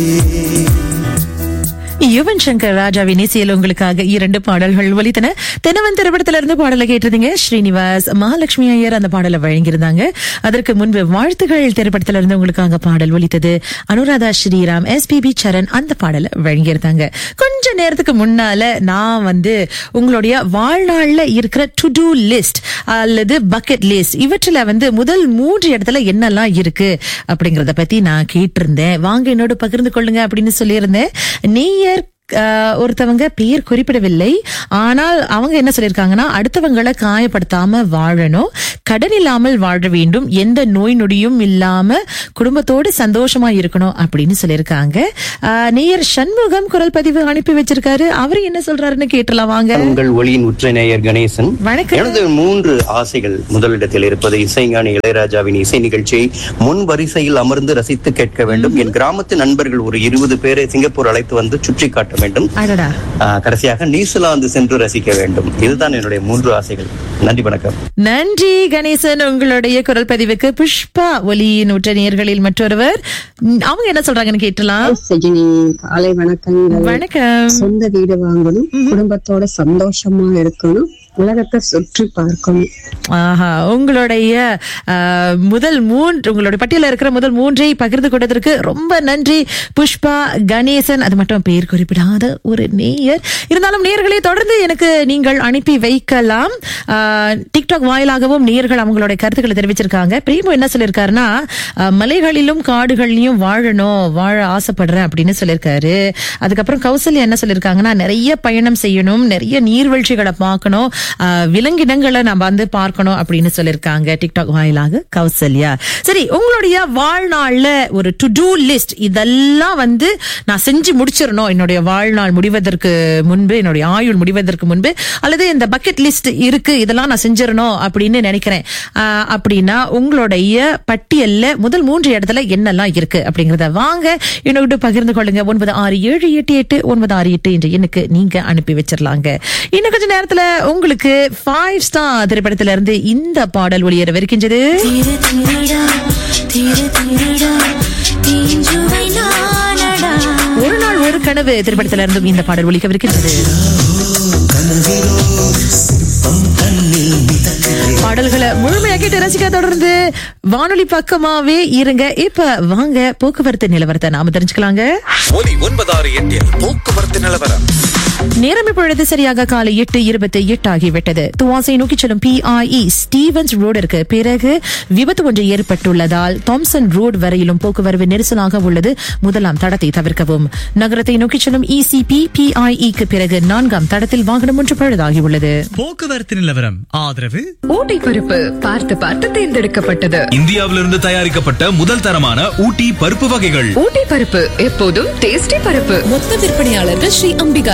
யுவன் சங்கர் ராஜாவின் இசையில் உங்களுக்காக இரண்டு பாடல்கள் ஒலித்தன தெனவன் திரைப்படத்திலிருந்து பாடலை கேட்டிருந்தீங்க ஸ்ரீனிவாஸ் மகாலட்சுமி ஐயர் அந்த பாடலை வழங்கியிருந்தாங்க அதற்கு முன்பு வாழ்த்துகள் திரைப்படத்திலிருந்து உங்களுக்காக பாடல் ஒலித்தது அனுராதா ஸ்ரீராம் எஸ்பிபி சரண் அந்த பாடலை வழங்கியிருந்தாங்க கொஞ்ச நேரத்துக்கு முன்னால நான் வந்து உங்களுடைய வாழ்நாள்ல இருக்கிற டு டூ லிஸ்ட் அல்லது பக்கெட் லிஸ்ட் இவற்றில வந்து முதல் மூன்று இடத்துல என்னெல்லாம் இருக்கு அப்படிங்கறத பத்தி நான் கேட்டிருந்தேன் வாங்க என்னோட பகிர்ந்து கொள்ளுங்க அப்படின்னு சொல்லியிருந்தேன் நேயர் ஆஹ், ஒருத்தவங்க பெயர் குறிப்பிடவில்லை ஆனால் அவங்க என்ன சொல்லியிருக்காங்கன்னா அடுத்தவங்களை காயப்படுத்தாம வாழணும் கடன் இல்லாமல் வாழ வேண்டும் எந்த நோய் நொடியும் இல்லாம குடும்பத்தோடு சந்தோஷமா இருக்கணும் அப்படின்னு சொல்லியிருக்காங்க ஆஹ், நேயர் சண்முகம் குரல் பதிவு அனுப்பி வச்சிருக்காரு அவரு என்ன சொல்றாருன்னு கேட்டலாம் வாங்க உங்கள் ஒளியின் உற்ற நேயர் கணேசன் வணக்கம். எனது மூன்று ஆசைகள் முதலிடத்தில் இருப்பது இசைஞானி இளையராஜாவின் இசை நிகழ்ச்சியை முன் வரிசையில் அமர்ந்து ரசித்து கேட்க வேண்டும் என் கிராமத்து நண்பர்கள் ஒரு இருபது பேரை சிங்கப்பூர் அழைத்து வந்து சுற்றி காட்ட வேண்டும் அடடா ஆஹ், கடைசியாக நியூசிலாந்து சென்று ரசிக்க வேண்டும் இதுதான் என்னுடைய மூன்று ஆசைகள் நன்றி வணக்கம் நன்றி கணேசன் உங்களுடைய குரல் பதிவுக்கு புஷ்பா ஒலியின் உற்ற நேயர்களில் மற்றொருவர் ம், அவங்க என்ன சொல்றாங்கன்னு கேட்டலாம் சஜினி காலை வணக்கங்கள் வணக்கம் சொந்த வீடு வாங்கணும் குடும்பத்தோட சந்தோஷமா இருக்கணும் உலகத்தை சுற்றி பார்க்கணும் ஆஹா உங்களுடைய ஆஹ், முதல் மூன்று உங்களுடைய பட்டியல இருக்கிற முதல் மூன்றை பகிர்ந்து கொண்டதற்கு ரொம்ப நன்றி புஷ்பா கணேசன் அது மட்டும் பெயர் குறிப்பிடாத ஒரு நேயர் இருந்தாலும் நேயர்களை தொடர்ந்து எனக்கு நீங்கள் அனுப்பி வைக்கலாம் ஆஹ், டிக்டாக் வாயிலாகவும் நேயர்கள் அவங்களுடைய கருத்துக்களை தெரிவிச்சிருக்காங்க பிரேமு என்ன சொல்லியிருக்காருன்னா ஆஹ், மலைகளிலும் காடுகளிலும் வாழணும் வாழ ஆசைப்படுறேன் அப்படின்னு சொல்லியிருக்காரு அதுக்கப்புறம் கௌசல்யா என்ன சொல்லியிருக்காங்கன்னா நிறைய பயணம் செய்யணும் நிறைய நீர்வீழ்ச்சிகளை பார்க்கணும் ஆஹ், விலங்கினங்களை நம்ம வந்து பார்க்கணும் அப்படின்னு சொல்லியிருக்காங்க டிக்டாக் வாயிலாக கௌசல்யா சரி உங்களுடைய வாழ்நாள்ல ஒரு டு டூ லிஸ்ட் இதெல்லாம் வந்து நான் செஞ்சு முடிச்சிடணும் என்னுடைய வாழ்நாள் முடிவதற்கு முன்பு என்னுடைய ஆயுள் முடிவதற்கு முன்பு அல்லது இந்த பக்கெட் லிஸ்ட் இருக்கு இதெல்லாம் நான் செஞ்சிடணும் அப்படின்னு நினைக்கிறேன் ஆஹ், அப்படின்னா உங்களுடைய பட்டியல்ல முதல் மூன்று இடத்துல என்னெல்லாம் இருக்கு அப்படிங்கறத வாங்க என்னோட பகிர்ந்து கொள்ளுங்க ஒன்பது ஆறு ஏழு எட்டு எட்டு ஒன்பது ஆறு எட்டு என்ற எண்ணுக்கு நீங்க அனுப்பி வச்சிடலாங்க இன்னும் கொஞ்ச நேரத்துல உங்களுக்கு ஃபைவ் ஸ்டார் திரைப்படத்துல இருந்து இந்த பாடல் ஒளியரவிருக்கின்றது தீரு திருடா தீரு திருடா தீஞ்சுவை நானடா ஒரு நாள் ஒரு கனவு திரைப்படத்துல இருந்தும் இந்த பாடல் ஒலிக்கவிருக்கின்றது பாடல்களை முழுமையா கேட்டு ரசிக்க தொடர்ந்து வானொலி பக்கமாவே இருங்க இப்ப வாங்க போக்குவரத்து நிலவரத்தை நாம தெரிஞ்சுக்கலாங்க ஒலி ஒன்பதாறு எட்டில் போக்குவரத்து நிலவரம் நேரம் இப்பொழுது சரியாக காலை எட்டு இருபத்தி எட்டு ஆகிவிட்டது துவாசை நோக்கி செல்லும் பிஐஇ ஸ்டீவன்ஸ் ரோடிற்கு பிறகு விபத்து ஒன்று ஏற்பட்டுள்ளதால் தாம்சன் ரோடு வரையிலும் போக்குவரவு நெரிசலாக உள்ளது முதலாம் தடத்தை தவிர்க்கவும் நகரத்தை நோக்கி செல்லும் இசிபி பிஐஇக்கு பிறகு நான்காம் தடத்தில் வாகனம் ஒன்று பழுதாகியுள்ளது போக்குவரத்து நிலவரம் ஆதரவு ஊட்டி பருப்பு பார்த்து பார்த்து தேர்ந்தெடுக்கப்பட்டது இந்தியாவிலிருந்து தயாரிக்கப்பட்ட முதல் தரமான ஊட்டி பருப்பு வகைகள் ஊட்டி பருப்பு எப்போதும் டேஸ்டி பருப்பு மொத்த விற்பனையாளர்கள் ஸ்ரீ அம்பிகா